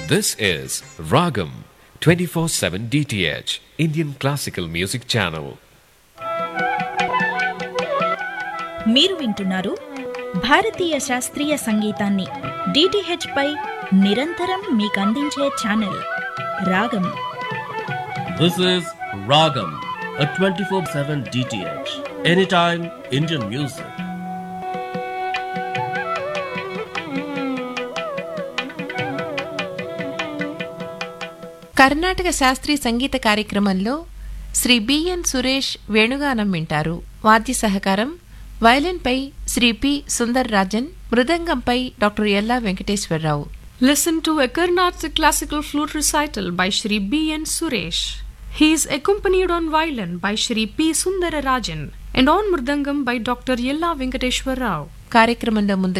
This is Ragam 24/7 DTH Indian Classical Music Channel. మీరు వింటున్నారు భారతీయ శాస్త్రీయ సంగీతాన్ని డిటిహెచ్ పై నిరంతరం మీకందించే channel Ragam This is Ragam, a 24 7 DTH. Anytime Indian music. Karnataka శాస్త్రీయ సంగీత కార్యక్రమంలో శ్రీ బిఎన్ సురేష్ వేణుగానం వింటారు వాద్య సహకారం వయలిన్పై శ్రీ పి సుందర్ రాజన్ మృదంగంపై doctor Ella Venkateswararao Listen to a Carnatic classical flute recital by Shri B. N. Suresh. He is accompanied on violin by Shri P. Sundararajan and on mridangam by Dr. Yella Venkateshwar Rao. కార్యక్రమంలో ముందు